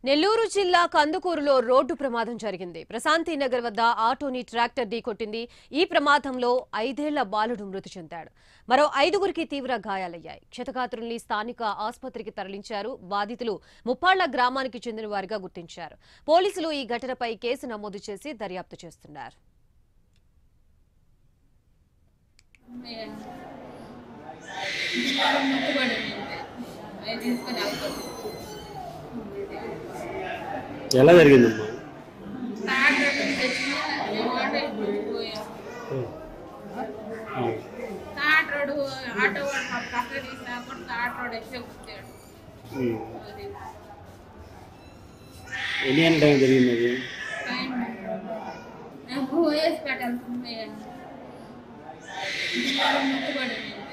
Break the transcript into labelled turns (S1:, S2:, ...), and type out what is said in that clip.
S1: నెల్లూరు జిల్లా కందుకూరులో రోడ్డు ప్రమాదం జరిగింది ప్రశాంతి నగర్ వద్ద ఆటోని ట్రాక్టర్ ఢీకొట్టింది ఈ ప్రమాదంలో ఐదేళ్ల బాలుడు మృతి చెందాడు మరో ఐదుగురికి తీవ్ర గాయాలయ్యాయి క్షతగాత్రుల్ని స్థానిక ఆసుపత్రికి తరలించారు బాధితులు ముప్పాళ్ల గ్రామానికి చెందిన వారిగా గుర్తించారు పోలీసులు ఈ ఘటనపై కేసు నమోదు చేసి దర్యాప్తు చేస్తున్నారు
S2: అవి తీసుకొని వెళ్తాం
S3: ఎలా జరిగిందమ్మా
S2: తాడు తెచ్చిన వాడు పోయాం తాడు ఆటో వాడు మా పక్క తీసినా కూడా తాడు వాడు వచ్చి వచ్చాడు
S3: ఉమ్.
S2: అది
S3: ఎన్ని గంటల టైం జరిగింది అది
S2: టైం నేను పోయేసి పెట్టాల్సింది ముక్కుబడి